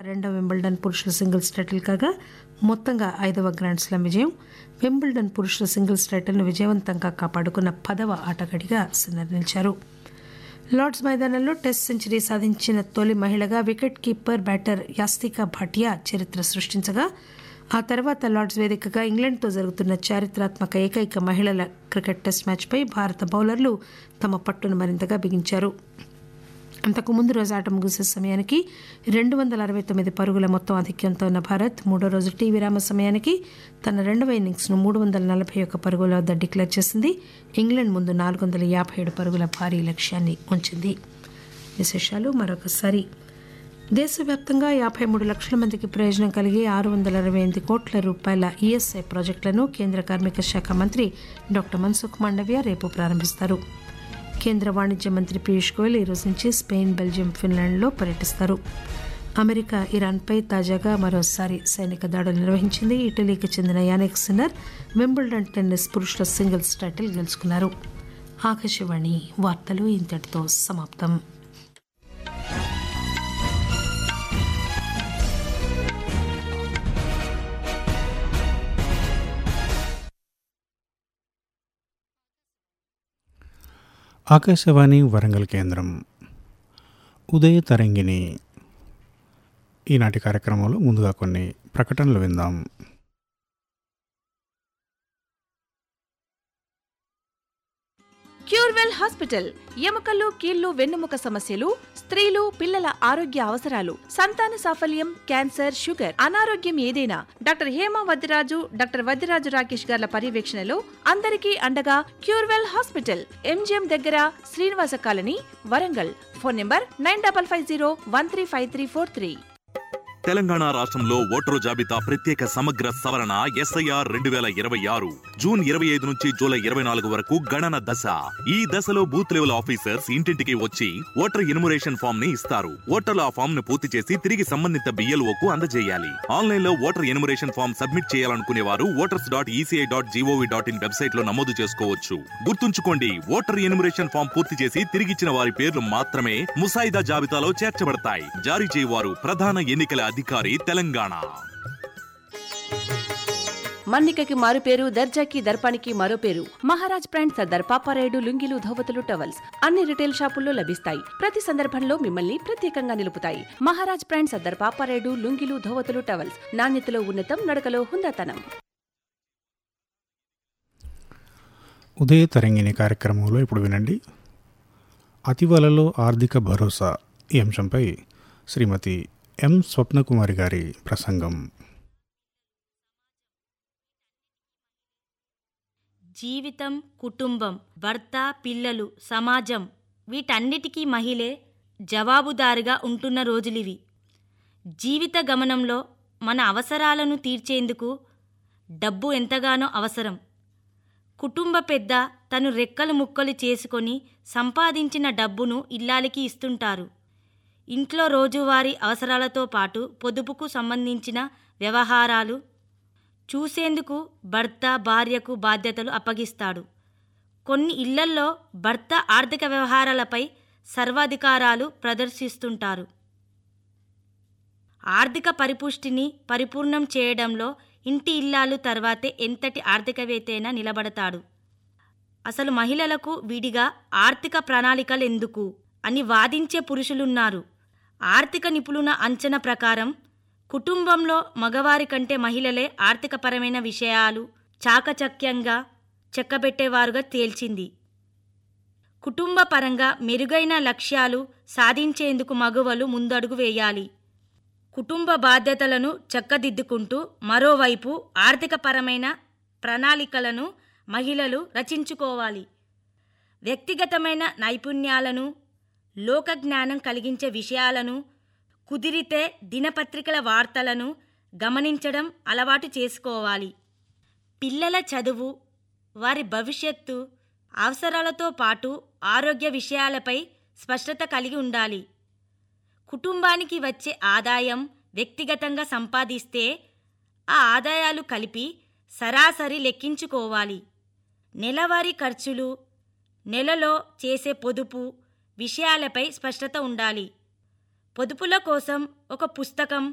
రెండవ వింబుల్డన్ పురుషుల singles title కాగా మొత్తంగా ఐదవ గ్రాండ్ స్లామ్ విజయం వింబుల్డన్ పురుషుల సింగిల్స్ టైటిల్ను విజయవంతంగా కాపాడుకున్న పదవ ఆటగాడిగా సిన్నర్ నిలిచారు లార్డ్స్ మైదానంలో టెస్ట్ సెంచరీ సాధించిన తొలి మహిళగా wicket keeper batter Yastika Bhatia చరిత్ర సృష్టించగా ఆ తర్వాత లార్డ్స్ వేదికగా ఇంగ్లాండ్తో జరుగుతున్న చారిత్రాత్మక ఏకైక మహిళల క్రికెట్ టెస్ట్ మ్యాచ్పై భారత బౌలర్లు తమ పట్టును మరింతగా బిగించారు అంతకు ముందు రోజు ఆట ముగిసే సమయానికి రెండు వందల అరవై తొమ్మిది పరుగుల మొత్తం ఆధిక్యంతో ఉన్న భారత్ మూడో రోజు టీ విరామ సమయానికి తన రెండవ ఇన్నింగ్స్ను మూడు వందల నలభై ఒక్క పరుగుల వద్ద డిక్లేర్ చేసింది ఇంగ్లాండ్ ముందు నాలుగు వందల యాభై ఏడు పరుగుల భారీ లక్ష్యాన్ని ఉంచింది విశేషాలు మరొకసారి దేశవ్యాప్తంగా యాభై మూడు లక్షల మందికి ప్రయోజనం కలిగి ఆరు వందల అరవై ఎనిమిది కోట్ల రూపాయల ఈఎస్ఐ ప్రాజెక్టులను కేంద్ర కార్మిక శాఖ మంత్రి డాక్టర్ మన్సుఖ్ మాండవ్య రేపు ప్రారంభిస్తారు కేంద్ర వాణిజ్య మంత్రి పీయూష్ గోయల్ ఈ రోజు నుంచి స్పెయిన్ బెల్జియం ఫిన్లాండ్లో పర్యటిస్తారు అమెరికా ఇరాన్పై తాజాగా మరోసారి సైనిక దాడులు నిర్వహించింది ఇటలీకి చెందిన యానిక్ సిన్నర్ వింబుల్డన్ టెన్నిస్ పురుషుల సింగిల్స్ టైటిల్ గెలుచుకున్నారు ఆకాశవాణి వార్తలు ఇంతటితో సమాప్తం ఆకాశవాణి వరంగల్ కేంద్రం ఉదయ తరంగిణి ఈనాటి కార్యక్రమంలో ముందుగా కొన్ని ప్రకటనలు విందాం క్యూర్వెల్ హాస్పిటల్ ఎముకలు కీళ్లు వెన్నుముక సమస్యలు స్త్రీలు పిల్లల ఆరోగ్య అవసరాలు సంతాన సాఫల్యం క్యాన్సర్ షుగర్ అనారోగ్యం ఏదైనా డాక్టర్ హేమ వద్దిరాజు డాక్టర్ వద్దిరాజు రాకేష్ గార్ల పర్యవేక్షణలో అందరికీ అండగా క్యూర్వెల్ హాస్పిటల్ ఎంజిఎం దగ్గర Srinivasa colony Warangal phone number nine double five zero one three five three four three Telangana రాష్ట్రంలో ఓటరు జాబితా ప్రత్యేక సమగ్ర సవరణ ఎస్ఐఆర్ రెండు వేల ఇరవై ఆరు జూన్ ఇరవై ఐదు నుంచి జూలై ఇరవై నాలుగు వరకు గణన దశ ఈ దశలో బూత్ లెవెల్ ఆఫీసర్స్ ఇంటింటికి వచ్చి ఓటర్ ఇనుమరేషన్ ఫామ్ ని ఇస్తారు ఓటర్లు ఆ ఫామ్ ను పూర్తి చేసి తిరిగి సంబంధిత బిఎల్ఓ కు అందజేయాలి ఆన్లైన్ లో ఓటర్ ఎనుమరేషన్ ఫామ్ సబ్మిట్ చేయాలనుకునే వారు voters dot ECI dot GOV dot in website లో నమోదు చేసుకోవచ్చు గుర్తుంచుకోండి ఓటర్ ఎనుమరేషన్ ఫామ్ పూర్తి చేసి తిరిగిచ్చిన వారి పేర్లు మాత్రమే ముసాయిదా జాబితాలో చేర్చబడతాయి జారీ చేయవారు ప్రధాన ఎన్నికల అధికారి తెలంగాణ మన్నికకి మారు పేరు దర్జాకి దర్పానికి మరో పేరు మహారాజ్ బ్రాండ్ సర్దార్ పాపారాయుడు లుంగిలు ధోవతులు టవల్స్ అన్ని రిటైల్ షాపుల్లో లభిస్తాయి ప్రతి సందర్భంలో మిమ్మల్ని ప్రత్యేకంగా నిలుపుతాయి మహారాజ్ బ్రాండ్ సర్దార్ పాపారాయుడు లుంగిలు ధోవతులు టవల్స్ నాణ్యతలో ఉన్నతం నడకలో హుందాతనం ఉదయ తరంగిణి కార్యక్రమంలో ఇప్పుడు వినండి అతివలలో ఆర్థిక భరోసా ఈ అంశంపై శ్రీమతి ఎం స్వప్నకుమారి గారి ప్రసంగం జీవితం కుటుంబం భర్త పిల్లలు సమాజం వీటన్నిటికీ మహిళే జవాబుదారుగా ఉంటున్న రోజులివి జీవిత గమనంలో మన అవసరాలను తీర్చేందుకు డబ్బు ఎంతగానో అవసరం కుటుంబ పెద్ద తను రెక్కలు ముక్కలు చేసుకొని సంపాదించిన డబ్బును ఇల్లాలికి ఇస్తుంటారు ఇంట్లో రోజువారీ అవసరాలతో పాటు పొదుపుకు సంబంధించిన వ్యవహారాలు చూసేందుకు భర్త భార్యకు బాధ్యతలు అప్పగిస్తాడు కొన్ని ఇళ్లల్లో భర్త ఆర్థిక వ్యవహారాలపై సర్వాధికారాలు ప్రదర్శిస్తుంటారు ఆర్థిక పరిపుష్టిని పరిపూర్ణం చేయడంలో ఇంటి ఇల్లాలు తర్వాతే ఎంతటి ఆర్థికవేత్తైనా నిలబడతాడు అసలు మహిళలకు విడిగా ఆర్థిక ప్రణాళికలు ఎందుకు అని వాదించే పురుషులున్నారు ఆర్థిక నిపుణుల అంచనా ప్రకారం కుటుంబంలో మగవారి కంటే మహిళలే ఆర్థికపరమైన విషయాలు చాకచక్యంగా చెక్కబెట్టేవారుగా తేల్చింది కుటుంబ పరంగా మెరుగైన లక్ష్యాలు సాధించేందుకు మగవలు ముందడుగు వేయాలి కుటుంబ బాధ్యతలను చక్కదిద్దుకుంటూ మరోవైపు ఆర్థికపరమైన ప్రణాళికలను మహిళలు రచించుకోవాలి వ్యక్తిగతమైన నైపుణ్యాలను లోకజ్ఞానం కలిగించే విషయాలను కుదిరితే దినపత్రికల వార్తలను గమనించడం అలవాటు చేసుకోవాలి పిల్లల చదువు వారి భవిష్యత్తు అవసరాలతో పాటు ఆరోగ్య విషయాలపై స్పష్టత కలిగి ఉండాలి కుటుంబానికి వచ్చే ఆదాయం వ్యక్తిగతంగా సంపాదిస్తే ఆ ఆదాయాలు కలిపి సరాసరి లెక్కించుకోవాలి నెలవారీ ఖర్చులు నెలలో చేసే పొదుపు విషయాలపై స్పష్టత ఉండాలి పొదుపుల కోసం ఒక పుస్తకం